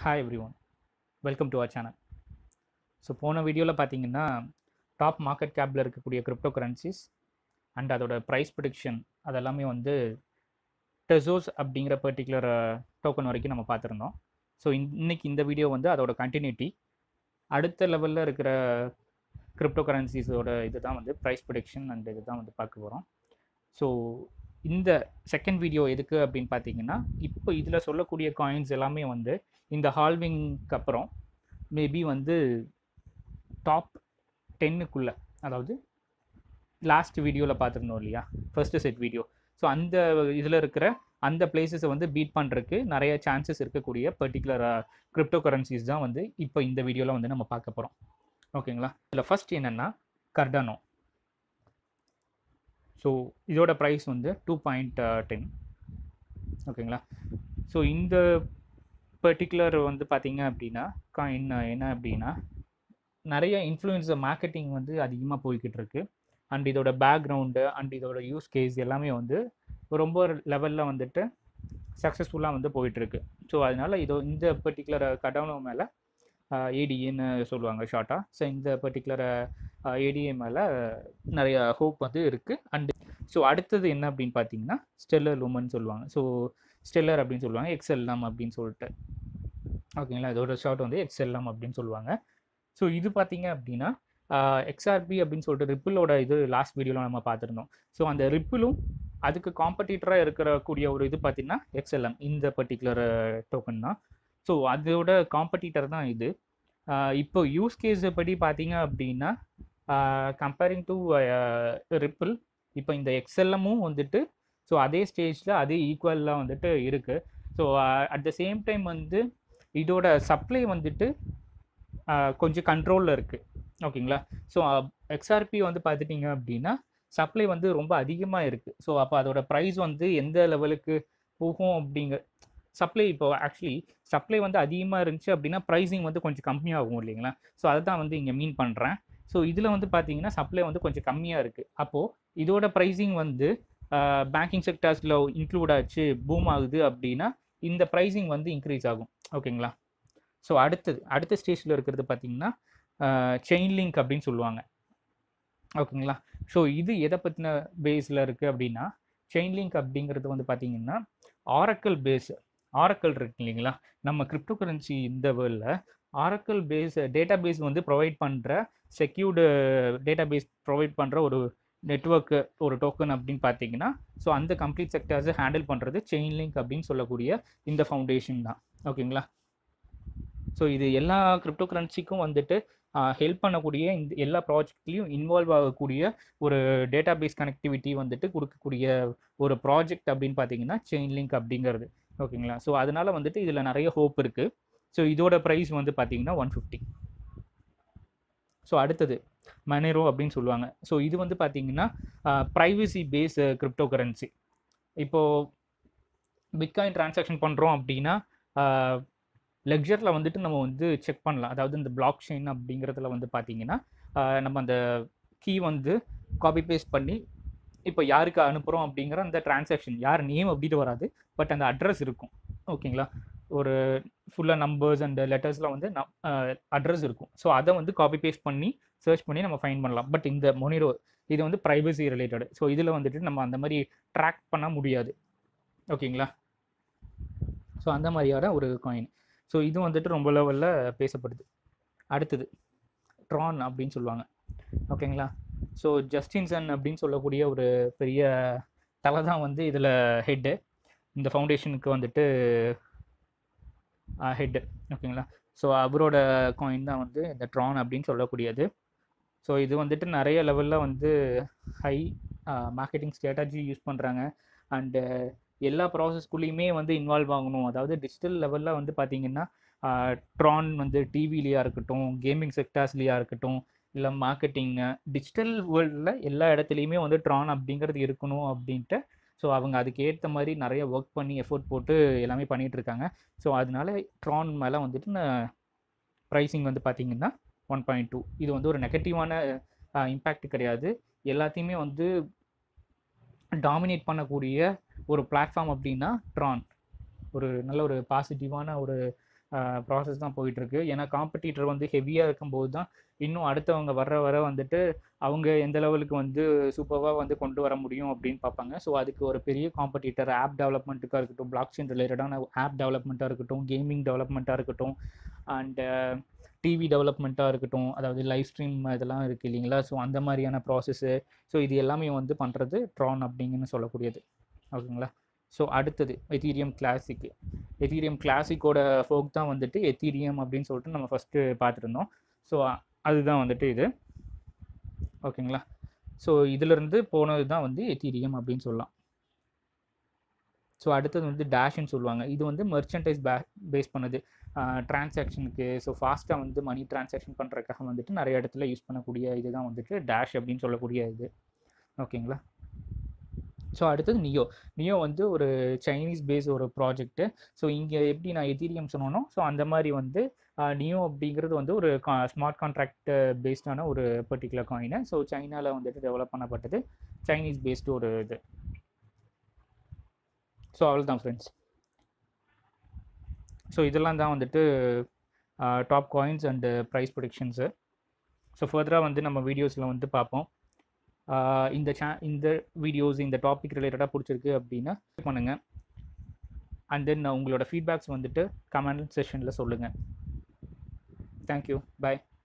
hi everyone welcome to our channel so போன வீடியோவில் பார்த்தீங்கன்னா டாப் மார்க்கெட் கேப்பில் இருக்கக்கூடிய கிரிப்டோ கரன்சிஸ் அண்ட் அதோட ப்ரைஸ் ப்ரிடிக்ஷன் அதெல்லாமே வந்து டெசோஸ் அப்படிங்கிற பர்டிகுலர் டோக்கன் வரைக்கும் நம்ம பார்த்துருந்தோம் ஸோ இன்னைக்கு இந்த வீடியோ வந்து அதோட கண்டினியூட்டி அடுத்த லெவலில் இருக்கிற கிரிப்டோ கரன்சிஸோட இது தான் வந்து ப்ரைஸ் ப்ரிடிக்ஷன் அண்ட் இது தான் வந்து பார்க்க போகிறோம் ஸோ இந்த செகண்ட் வீடியோ எதுக்கு அப்படின்னு பார்த்தீங்கன்னா இப்போ இதில் சொல்லக்கூடிய காயின்ஸ் எல்லாமே வந்து இந்த ஹால்விங்க்கு அப்புறம் மேபி வந்து டாப் டென்னுக்குள்ளே அதாவது லாஸ்ட் வீடியோவில் பார்த்துருந்தோம் இல்லையா ஃபர்ஸ்ட் செட் வீடியோ ஸோ அந்த இதில் இருக்கிற அந்த பிளேசஸை வந்து பீட் பண்ணுறதுக்கு நிறைய சான்சஸ் இருக்கக்கூடிய பர்டிகுலர் கிரிப்டோ கரன்சிஸ் தான் வந்து இப்போ இந்த வீடியோவில் வந்து நம்ம பார்க்க போகிறோம் ஓகேங்களா இதில் ஃபர்ஸ்ட் என்னென்னா கர்டானோ ஸோ இதோட ப்ரைஸ் வந்து டூ பாயிண்ட் டென் ஓகேங்களா ஸோ இந்த பர்டிகுலர் வந்து பார்த்தீங்க அப்படின்னா காயின் என்ன அப்படின்னா நிறைய இன்ஃப்ளூயன்ஸர் மார்க்கெட்டிங் வந்து அதிகமாக போய்கிட்டு இருக்கு அண்ட் இதோட பேக்ரவுண்டு அண்ட் இதோட யூஸ் கேஸ் எல்லாமே வந்து ரொம்ப லெவலில் வந்துட்டு சக்ஸஸ்ஃபுல்லாக வந்து போயிட்டுருக்கு ஸோ அதனால் இதோ இந்த பர்டிகுலர் கடவுனோ மேலே ஏடிஏன்னு சொல்லுவாங்க ஷார்ட்டாக ஸோ இந்த பர்டிகுலர் ஏடிஏ மேலே நிறைய ஹோப் வந்து இருக்குது அண்டு ஸோ அடுத்தது என்ன அப்படின்னு பார்த்தீங்கன்னா ஸ்டெல்லர் லூமன் சொல்லுவாங்க ஸோ ஸ்டெல்லர் அப்படின்னு சொல்லுவாங்க எக்ஸ்எல்லாம் அப்படின்னு சொல்லிட்டு ஓகேங்களா இதோட ஷார்ட் வந்து எக்ஸ்எல்லாம் அப்படின்னு சொல்லுவாங்க ஸோ இது பார்த்தீங்க அப்படின்னா எக்ஸ்ஆர்பி அப்படின்னு சொல்லிட்டு ரிப்பிளோட இது லாஸ்ட் வீடியோவில் நம்ம பார்த்துருந்தோம் ஸோ அந்த ரிப்பிளும் அதுக்கு காம்படிட்டராக இருக்கக்கூடிய ஒரு இது பார்த்தீங்கன்னா எக்ஸ்எல்எம் இந்த பர்டிகுலர் டோக்கன் தான் ஸோ அதோட காம்படிட்டர் தான் இது இப்போ யூஸ் கேஸ் படி பார்த்தீங்க அப்படின்னா கம்பேரிங் டு ரிப்பிள் இப்போ இந்த எக்ஸ்எல்எம்மும் வந்துட்டு ஸோ அதே ஸ்டேஜில் அதே ஈக்குவலாக வந்துட்டு இருக்குது so at the same time வந்து இதோட சப்ளை வந்துட்டு கொஞ்சம் கண்ட்ரோலில் இருக்குது ஓகேங்களா ஸோ எக்ஸ்ஆர்பி வந்து பார்த்துட்டிங்க அப்படின்னா சப்ளை வந்து ரொம்ப அதிகமாக இருக்குது ஸோ அப்போ அதோட ப்ரைஸ் வந்து எந்த லெவலுக்கு போகும் அப்படிங்க சப்ளை இப்போ ஆக்சுவலி சப்ளை வந்து அதிகமாக இருந்துச்சு அப்படின்னா ப்ரைஸிங் வந்து கொஞ்சம் கம்மியாகும் இல்லைங்களா ஸோ அதை தான் வந்து இங்கே மீன் பண்ணுறேன் ஸோ இதில் வந்து பார்த்தீங்கன்னா சப்ளை வந்து கொஞ்சம் கம்மியாக இருக்குது அப்போது இதோட ப்ரைஸிங் வந்து பேங்கிங் செக்டர்ஸில் இன்க்ளூட் ஆச்சு பூம் ஆகுது அப்படின்னா இந்த ப்ரைஸிங் வந்து இன்க்ரீஸ் ஆகும் ஓகேங்களா ஸோ அடுத்தது அடுத்த ஸ்டேஜில் இருக்கிறது பார்த்தீங்கன்னா செயின் லிங்க் அப்படின்னு சொல்லுவாங்க ஓகேங்களா ஸோ இது எதை பற்றின பேஸில் இருக்குது அப்படின்னா செயின் லிங்க் அப்படிங்கிறது வந்து பார்த்தீங்கன்னா ஆரக்கல் பேஸ் ஆரக்கல் இருக்கு இல்லைங்களா நம்ம கிரிப்டோ கரன்சி இந்த வேர்ல்டில் ஆரக்கல் பேஸ் டேட்டா பேஸ் வந்து ப்ரொவைட் பண்ணுற செக்யூர்டு டேட்டா பேஸ் ப்ரொவைட் பண்ணுற ஒரு நெட்ஒர்க்கு ஒரு டோக்கன் அப்படின்னு பார்த்தீங்கன்னா ஸோ அந்த கம்ப்ளீட் செக்டர்ஸை ஹேண்டில் பண்ணுறது செயின் லிங்க் அப்படின்னு சொல்லக்கூடிய இந்த ஃபவுண்டேஷன் தான் ஓகேங்களா ஸோ இது எல்லா கிரிப்டோ கரன்சிக்கும் வந்துட்டு ஹெல்ப் பண்ணக்கூடிய இந்த எல்லா ப்ராஜெக்ட்லேயும் இன்வால்வ் ஆகக்கூடிய ஒரு டேட்டா பேஸ் கனெக்டிவிட்டி வந்துட்டு கொடுக்கக்கூடிய ஒரு ப்ராஜெக்ட் அப்படின்னு பார்த்தீங்கன்னா செயின் லிங்க் அப்படிங்கிறது ஓகேங்களா ஸோ அதனால் வந்துட்டு இதில் நிறைய ஹோப் இருக்குது ஸோ இதோட ப்ரைஸ் வந்து பார்த்தீங்கன்னா ஒன் ஃபிஃப்டி ஸோ அடுத்தது மனேரோ அப்படின்னு சொல்லுவாங்க ஸோ இது வந்து பார்த்தீங்கன்னா ப்ரைவசி பேஸ் கிரிப்டோ கரன்சி இப்போது பிட்காயின் ட்ரான்சாக்ஷன் பண்ணுறோம் அப்படின்னா லெக்சரில் வந்துட்டு நம்ம வந்து செக் பண்ணலாம் அதாவது இந்த பிளாக் செயின் அப்படிங்கிறதுல வந்து பார்த்தீங்கன்னா நம்ம அந்த கீ வந்து காப்பி பேஸ்ட் பண்ணி இப்போ யாருக்கு அனுப்புகிறோம் அப்படிங்கிற அந்த டிரான்சாக்ஷன் யார் நேம் அப்படின்ட்டு வராது பட் அந்த அட்ரஸ் இருக்கும் ஓகேங்களா ஒரு ஃபுல்லாக நம்பர்ஸ் அண்ட் லெட்டர்ஸில் வந்து அட்ரஸ் இருக்கும் ஸோ அதை வந்து காப்பி பேஸ்ட் பண்ணி சர்ச் பண்ணி நம்ம ஃபைன் பண்ணலாம் பட் இந்த மொனிரோ இது வந்து ப்ரைவசி ரிலேட்டடு ஸோ இதில் வந்துட்டு நம்ம அந்த மாதிரி ட்ராக் பண்ண முடியாது ஓகேங்களா ஸோ அந்த மாதிரியான ஒரு காயின் ஸோ இது வந்துட்டு ரொம்ப லெவலில் பேசப்படுது அடுத்தது ட்ரான் அப்படின்னு சொல்லுவாங்க ஓகேங்களா ஸோ ஜஸ்டின்சன் அப்படின்னு சொல்லக்கூடிய ஒரு பெரிய தலை தான் வந்து இதில் ஹெட்டு இந்த ஃபவுண்டேஷனுக்கு வந்துட்டு ஹெட்டு ஓகேங்களா ஸோ அவரோட காயின் தான் வந்து இந்த ட்ரான் அப்படின்னு சொல்லக்கூடியது ஸோ இது வந்துட்டு நிறைய லெவலில் வந்து ஹை மார்க்கெட்டிங் ஸ்ட்ராட்டஜி யூஸ் பண்ணுறாங்க அண்டு எல்லா ப்ராசஸ்குள்ளேயுமே வந்து இன்வால்வ் ஆகணும் அதாவது டிஜிட்டல் லெவலில் வந்து பார்த்திங்கன்னா ட்ரான் வந்து டிவிலையாக இருக்கட்டும் கேமிங் செக்டார்ஸ்லையாக இருக்கட்டும் இல்லை மார்க்கெட்டிங்கு டிஜிட்டல் வேர்ல்டில் எல்லா இடத்துலையுமே வந்து ட்ரான் அப்படிங்கிறது இருக்கணும் அப்படின்ட்டு ஸோ அவங்க அதுக்கு ஏற்ற மாதிரி நிறைய ஒர்க் பண்ணி எஃபோர்ட் போட்டு எல்லாமே பண்ணிகிட்டு இருக்காங்க ஸோ அதனால ட்ரான் மேலே வந்துட்டு ப்ரைஸிங் வந்து பார்த்திங்கன்னா ஒன் பாயிண்ட் டூ இது வந்து ஒரு நெகட்டிவான இம்பேக்ட் கிடையாது எல்லாத்தையுமே வந்து டாமினேட் பண்ணக்கூடிய ஒரு பிளாட்ஃபார்ம் அப்படின்னா ட்ரான் ஒரு நல்ல ஒரு பாசிட்டிவான ஒரு ப்ராசஸ் தான் போயிட்டுருக்கு ஏன்னா காம்படிட்டர் வந்து ஹெவியாக இருக்கும்போது தான் இன்னும் அடுத்தவங்க வர வர வந்துட்டு அவங்க எந்த லெவலுக்கு வந்து சூப்பராக வந்து கொண்டு வர முடியும் அப்படின்னு பார்ப்பாங்க ஸோ அதுக்கு ஒரு பெரிய காம்படிட்டர் ஆப் டெவலப்மெண்ட்டுக்காக இருக்கட்டும் பிளாக் செயின் ரிலேட்டடான ஆப் டெவலப்மெண்ட்டாக இருக்கட்டும் கேமிங் டெவலப்மெண்ட்டாக இருக்கட்டும் அண்டு டிவி டெவலப்மெண்ட்டாக இருக்கட்டும் அதாவது லைவ் ஸ்ட்ரீம் இதெல்லாம் இருக்குது இல்லைங்களா ஸோ அந்த மாதிரியான ப்ராசஸ்ஸு ஸோ இது எல்லாமே வந்து பண்ணுறது ட்ரான் அப்படிங்கன்னு சொல்லக்கூடியது ஓகேங்களா ஸோ அடுத்தது எத்தீரியம் கிளாசிக்கு எத்தீரியம் கிளாசிக்கோட ஃபோக் தான் வந்துட்டு எத்தீரியம் அப்படின்னு சொல்லிட்டு நம்ம ஃபஸ்ட்டு பார்த்துருந்தோம் ஸோ அதுதான் வந்துட்டு இது ஓகேங்களா ஸோ இதிலிருந்து போனது தான் வந்து எத்தீரியம் அப்படின்னு சொல்லலாம் ஸோ அடுத்தது வந்து டேஷ்னு சொல்லுவாங்க இது வந்து மெர்ச்சன்டைஸ் பே பேஸ் பண்ணுது டிரான்சாக்ஷனுக்கு ஸோ ஃபாஸ்ட்டாக வந்து மணி டிரான்சாக்ஷன் பண்ணுறதுக்காக வந்துட்டு நிறைய இடத்துல யூஸ் பண்ணக்கூடிய இதுதான் வந்துட்டு டேஷ் அப்படின்னு சொல்லக்கூடிய இது ஓகேங்களா ஸோ அடுத்தது நியோ நியோ வந்து ஒரு சைனீஸ் பேஸ் ஒரு ப்ராஜெக்ட்டு ஸோ இங்கே எப்படி நான் எதீரியம் சொன்னோனோ ஸோ அந்த மாதிரி வந்து நியோ அப்படிங்கிறது வந்து ஒரு ஸ்மார்ட் கான்ட்ராக்ட் பேஸ்டான ஒரு பர்டிகுலர் காயினை ஸோ சைனாவில் வந்துட்டு டெவலப் பண்ணப்பட்டது சைனீஸ் பேஸ்டு ஒரு இது ஸோ அவ்வளோதான் ஃப்ரெண்ட்ஸ் ஸோ இதெல்லாம் தான் வந்துட்டு top coins and price predictions so ஃபர்தராக வந்து நம்ம வீடியோஸில் வந்து பார்ப்போம் இந்த சே இந்த வீடியோஸ் இந்த டாபிக் ரிலேட்டடாக பிடிச்சிருக்கு அப்படின்னா பண்ணுங்கள் அண்ட் தென் உங்களோட ஃபீட்பேக்ஸ் வந்துட்டு கமெண்ட் செஷனில் சொல்லுங்கள் தேங்க்யூ பாய்